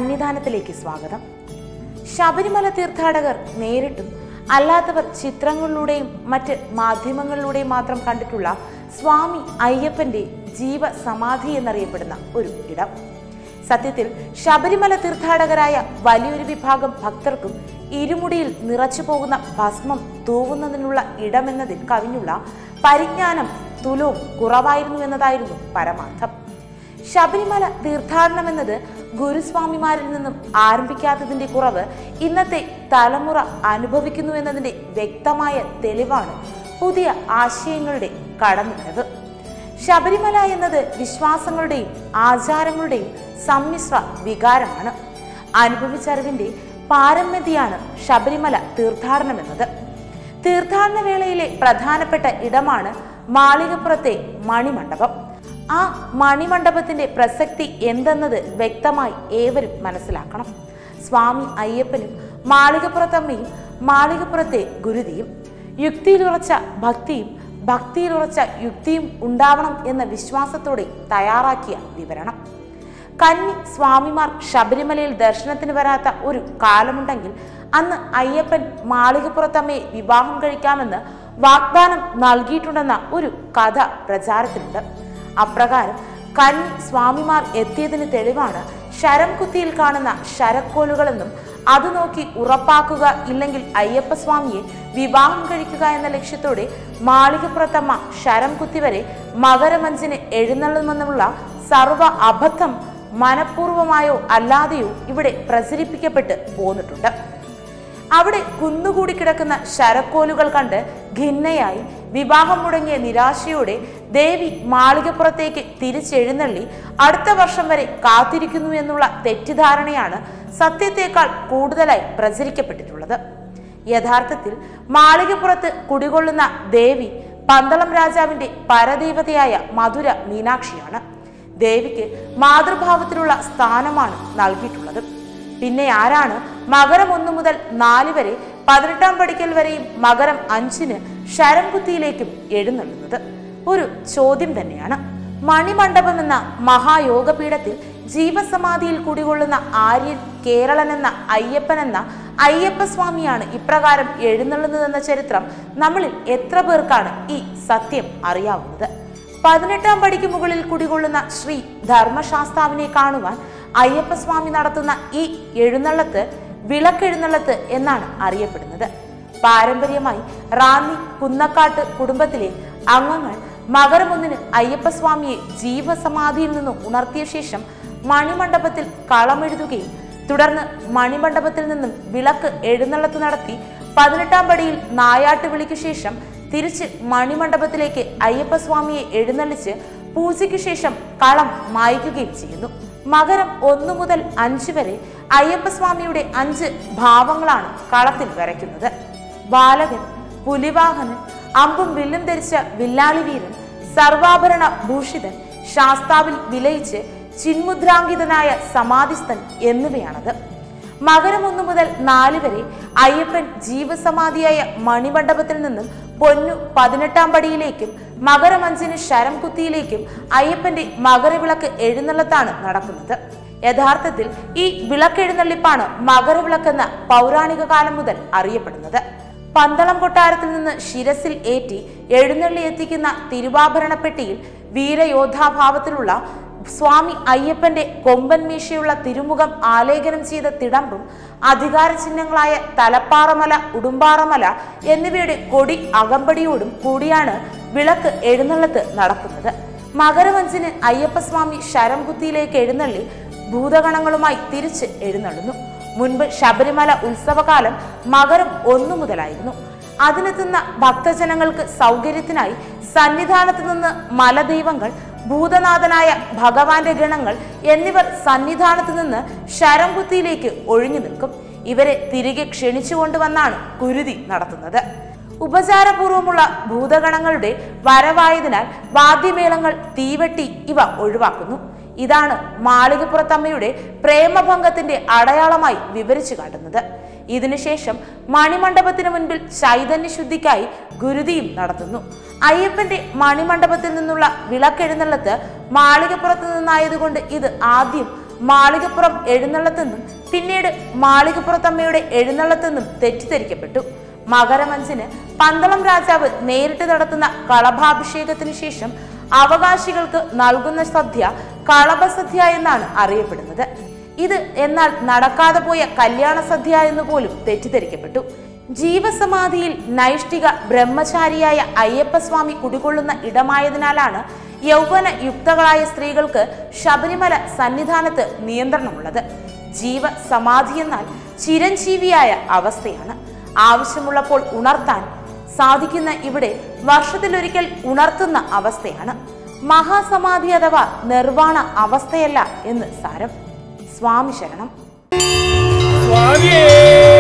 സന്നിധാനത്തിലേക്ക് സ്വാഗതം ശബരിമല തീർത്ഥാടകർ നേരിട്ടും അല്ലാത്തവർ ചിത്രങ്ങളിലൂടെയും മറ്റ് മാധ്യമങ്ങളിലൂടെയും മാത്രം കണ്ടിട്ടുള്ള സ്വാമി അയ്യപ്പന്റെ ജീവസമാധി എന്നറിയപ്പെടുന്ന ഒരു ഇടം സത്യത്തിൽ ശബരിമല തീർത്ഥാടകരായ വലിയൊരു വിഭാഗം ഭക്തർക്കും ഇരുമുടിയിൽ നിറച്ചു പോകുന്ന ഭസ്മം തൂവുന്നതിനുള്ള ഇടമെന്നതിൽ കവിഞ്ഞുള്ള പരിജ്ഞാനം തുലവും കുറവായിരുന്നു എന്നതായിരുന്നു പരമാർത്ഥം ശബരിമല തീർത്ഥാടനം എന്നത് ഗുരുസ്വാമിമാരിൽ നിന്നും ആരംഭിക്കാത്തതിന്റെ കുറവ് ഇന്നത്തെ തലമുറ അനുഭവിക്കുന്നു എന്നതിന്റെ വ്യക്തമായ തെളിവാണ് പുതിയ ആശയങ്ങളുടെ കടന്നുവരവ് ശബരിമല എന്നത് വിശ്വാസങ്ങളുടെയും ആചാരങ്ങളുടെയും സമ്മിശ്ര വികാരമാണ് അനുഭവിച്ചറിവിന്റെ പാരമ്യതയാണ് ശബരിമല തീർത്ഥാടനം എന്നത് തീർത്ഥാടന വേളയിലെ പ്രധാനപ്പെട്ട ഇടമാണ് മാളികപ്പുറത്തെ മണിമണ്ഡപം ആ മണിമണ്ഡപത്തിന്റെ പ്രസക്തി എന്തെന്നത് വ്യക്തമായി ഏവരും മനസ്സിലാക്കണം സ്വാമി അയ്യപ്പനും മാളികപ്പുറത്തമ്മയും മാളികപ്പുറത്തെ ഗുരുതിയും യുക്തിയിലുറച്ച ഭക്തിയും ഭക്തിയിലുറച്ച യുക്തിയും ഉണ്ടാവണം എന്ന വിശ്വാസത്തോടെ തയ്യാറാക്കിയ വിവരണം കന്നി സ്വാമിമാർ ശബരിമലയിൽ ദർശനത്തിന് വരാത്ത ഒരു കാലമുണ്ടെങ്കിൽ അന്ന് അയ്യപ്പൻ മാളികപ്പുറത്തമ്മയെ വിവാഹം കഴിക്കാമെന്ന് വാഗ്ദാനം നൽകിയിട്ടുണ്ടെന്ന ഒരു കഥ പ്രചാരത്തിലുണ്ട് അപ്രകാരം കന്നി സ്വാമിമാർ എത്തിയതിന് തെളിവാണ് ശരം കുത്തിയിൽ കാണുന്ന ശരക്കോലുകളെന്നും അത് നോക്കി ഉറപ്പാക്കുക ഇല്ലെങ്കിൽ അയ്യപ്പസ്വാമിയെ വിവാഹം കഴിക്കുക എന്ന ലക്ഷ്യത്തോടെ മാളികപ്പുറത്തമ്മ ശരം കുത്തി വരെ മകരമഞ്ചിന് എഴുന്നള്ളുമെന്നുള്ള സർവ അബദ്ധം മനഃപൂർവമായോ അല്ലാതെയോ ഇവിടെ പ്രചരിപ്പിക്കപ്പെട്ട് പോന്നിട്ടുണ്ട് അവിടെ കുന്നുകൂടി കിടക്കുന്ന ശരക്കോലുകൾ കണ്ട് ഖിന്നയായി വിവാഹം മുടങ്ങിയ നിരാശയോടെ ദേവി മാളികപ്പുറത്തേക്ക് തിരിച്ചെഴുന്നള്ളി അടുത്ത വർഷം വരെ കാത്തിരിക്കുന്നു എന്നുള്ള തെറ്റിദ്ധാരണയാണ് സത്യത്തേക്കാൾ കൂടുതലായി പ്രചരിക്കപ്പെട്ടിട്ടുള്ളത് യഥാർത്ഥത്തിൽ മാളികപ്പുറത്ത് കുടികൊള്ളുന്ന ദേവി പന്തളം രാജാവിന്റെ പരദേവതയായ മധുര മീനാക്ഷിയാണ് ദേവിക്ക് മാതൃഭാവത്തിലുള്ള സ്ഥാനമാണ് നൽകിയിട്ടുള്ളത് പിന്നെ ആരാണ് മകരം ഒന്ന് മുതൽ നാല് വരെ പതിനെട്ടാം പടിക്കൽ വരെയും മകരം അഞ്ചിന് ശരംകുത്തിയിലേക്കും എഴുന്നള്ളുന്നത് ഒരു ചോദ്യം തന്നെയാണ് മണിമണ്ഡപം എന്ന മഹായോഗപീഠത്തിൽ ജീവസമാധിയിൽ കുടികൊള്ളുന്ന ആര്യൻ കേരളൻ എന്ന അയ്യപ്പൻ എന്ന അയ്യപ്പസ്വാമിയാണ് ഇപ്രകാരം എഴുന്നള്ളുന്നതെന്ന ചരിത്രം നമ്മളിൽ എത്ര പേർക്കാണ് ഈ സത്യം അറിയാവുന്നത് പതിനെട്ടാം പടിക്ക് മുകളിൽ കുടികൊള്ളുന്ന ശ്രീ ധർമ്മശാസ്താവിനെ കാണുവാൻ അയ്യപ്പസ്വാമി നടത്തുന്ന ഈ എഴുന്നള്ളത്ത് വിളക്കെഴുന്നള്ളത്ത് എന്നാണ് അറിയപ്പെടുന്നത് പാരമ്പര്യമായി റാന്നി കുന്നക്കാട്ട് കുടുംബത്തിലെ അംഗങ്ങൾ മകരമൊന്നിന് അയ്യപ്പസ്വാമിയെ ജീവസമാധിയിൽ നിന്ന് ഉണർത്തിയ ശേഷം മണിമണ്ഡപത്തിൽ കളമെഴുതുകയും തുടർന്ന് മണിമണ്ഡപത്തിൽ നിന്നും വിളക്ക് എഴുന്നള്ളത്ത് നടത്തി പതിനെട്ടാം പടിയിൽ നായാട്ട് വിളിക്ക് ശേഷം തിരിച്ച് മണിമണ്ഡപത്തിലേക്ക് അയ്യപ്പസ്വാമിയെ എഴുന്നള്ളിച്ച് പൂജയ്ക്ക് ശേഷം കളം മായ്ക്കുകയും ചെയ്യുന്നു മകരം ഒന്നു മുതൽ അഞ്ച് വരെ അയ്യപ്പസ്വാമിയുടെ അഞ്ച് ഭാവങ്ങളാണ് കളത്തിൽ വരയ്ക്കുന്നത് ബാലകൻ പുലിവാഹനൻ അമ്പും വില്ലും ധരിച്ച വില്ലാളി വീരൻ സർവാഭരണ ഭൂഷിതൻ ശാസ്താവിൽ വിലയിച്ച് ചിന്മുദ്രാങ്കിതനായ സമാധിസ്ഥൻ എന്നിവയാണത് മകരം ഒന്നു മുതൽ നാല് വരെ അയ്യപ്പൻ ജീവസമാധിയായ മണിമണ്ഡപത്തിൽ നിന്നും പൊന്നു പതിനെട്ടാം പടിയിലേക്കും മകരം അഞ്ചിന് ശരം കുത്തിയിലേക്കും അയ്യപ്പന്റെ മകരവിളക്ക് എഴുന്നള്ളത്താണ് നടക്കുന്നത് യഥാർത്ഥത്തിൽ ഈ വിളക്കെഴുന്നള്ളിപ്പാണ് മകരവിളക്കെന്ന പൗരാണിക കാലം മുതൽ അറിയപ്പെടുന്നത് പന്തളം കൊട്ടാരത്തിൽ നിന്ന് ശിരസിൽ ഏറ്റി എഴുന്നള്ളി എത്തിക്കുന്ന തിരുവാഭരണപ്പെട്ടിയിൽ വീരയോദ്ധാഭാവത്തിലുള്ള സ്വാമി അയ്യപ്പന്റെ കൊമ്പൻ മീശയുള്ള തിരുമുഖം ആലേഖനം ചെയ്ത തിടമ്പും അധികാര ചിഹ്നങ്ങളായ തലപ്പാറമല ഉടുമ്പാറമല എന്നിവയുടെ കൊടി അകമ്പടിയോടും കൂടിയാണ് വിളക്ക് എഴുന്നള്ളത്ത് നടക്കുന്നത് മകരമഞ്ചിന് അയ്യപ്പസ്വാമി ശരംകുത്തിയിലേക്ക് എഴുന്നള്ളി ഭൂതഗണങ്ങളുമായി തിരിച്ച് എഴുന്നള്ളുന്നു മുൻപ് ശബരിമല ഉത്സവകാലം മകരം ഒന്നു മുതലായിരുന്നു അതിനെത്തുന്ന ഭക്തജനങ്ങൾക്ക് സൗകര്യത്തിനായി സന്നിധാനത്ത് നിന്ന് മലദൈവങ്ങൾ ഭൂതനാഥനായ ഭഗവാന്റെ ഗണങ്ങൾ എന്നിവർ സന്നിധാനത്ത് നിന്ന് ശരംകുത്തിയിലേക്ക് ഒഴിഞ്ഞു നിൽക്കും ഇവരെ തിരികെ ക്ഷണിച്ചുകൊണ്ടുവന്നാണ് കുരുതി നടത്തുന്നത് ഉപചാരപൂർവമുള്ള ഭൂതഗണങ്ങളുടെ വരവായതിനാൽ വാദ്യമേളങ്ങൾ തീവെട്ടി ഇവ ഒഴിവാക്കുന്നു ഇതാണ് മാളികപ്പുറത്തമ്മയുടെ പ്രേമഭംഗത്തിന്റെ അടയാളമായി വിവരിച്ചു കാട്ടുന്നത് ഇതിനുശേഷം മണിമണ്ഡപത്തിന് മുൻപിൽ ചൈതന്യശുദ്ധിക്കായി ഗുരുതിയും നടത്തുന്നു അയ്യപ്പന്റെ മണിമണ്ഡപത്തിൽ നിന്നുള്ള വിളക്കെഴുന്നള്ളത്ത് മാളികപ്പുറത്ത് നിന്നായതുകൊണ്ട് ഇത് ആദ്യം മാളികപ്പുറം എഴുന്നള്ളത്തെന്നും പിന്നീട് മാളികപ്പുറത്തമ്മയുടെ എഴുന്നള്ളത്തെന്നും തെറ്റിദ്ധരിക്കപ്പെട്ടു മകരമഞ്ചിന് പന്തളം രാജാവ് നേരിട്ട് നടത്തുന്ന കളഭാഭിഷേകത്തിന് ശേഷം അവകാശികൾക്ക് നൽകുന്ന സദ്യ കളഭസദ്യ എന്നാണ് അറിയപ്പെടുന്നത് ഇത് എന്നാൽ നടക്കാതെ പോയ കല്യാണ സദ്യ എന്ന് പോലും തെറ്റിദ്ധരിക്കപ്പെട്ടു ജീവസമാധിയിൽ നൈഷ്ഠിക ബ്രഹ്മചാരിയായ അയ്യപ്പസ്വാമി കുടികൊള്ളുന്ന ഇടമായതിനാലാണ് യൗവന യുക്തകളായ സ്ത്രീകൾക്ക് ശബരിമല സന്നിധാനത്ത് നിയന്ത്രണമുള്ളത് ജീവസമാധി എന്നാൽ ചിരഞ്ജീവിയായ അവസ്ഥയാണ് ആവശ്യമുള്ളപ്പോൾ ഉണർത്താൻ സാധിക്കുന്ന ഇവിടെ വർഷത്തിലൊരിക്കൽ ഉണർത്തുന്ന അവസ്ഥയാണ് മഹാസമാധി അഥവാ നിർവാണ അവസ്ഥയല്ല എന്ന് സാരം സ്വാമി ശരണം സ്വാമിയേ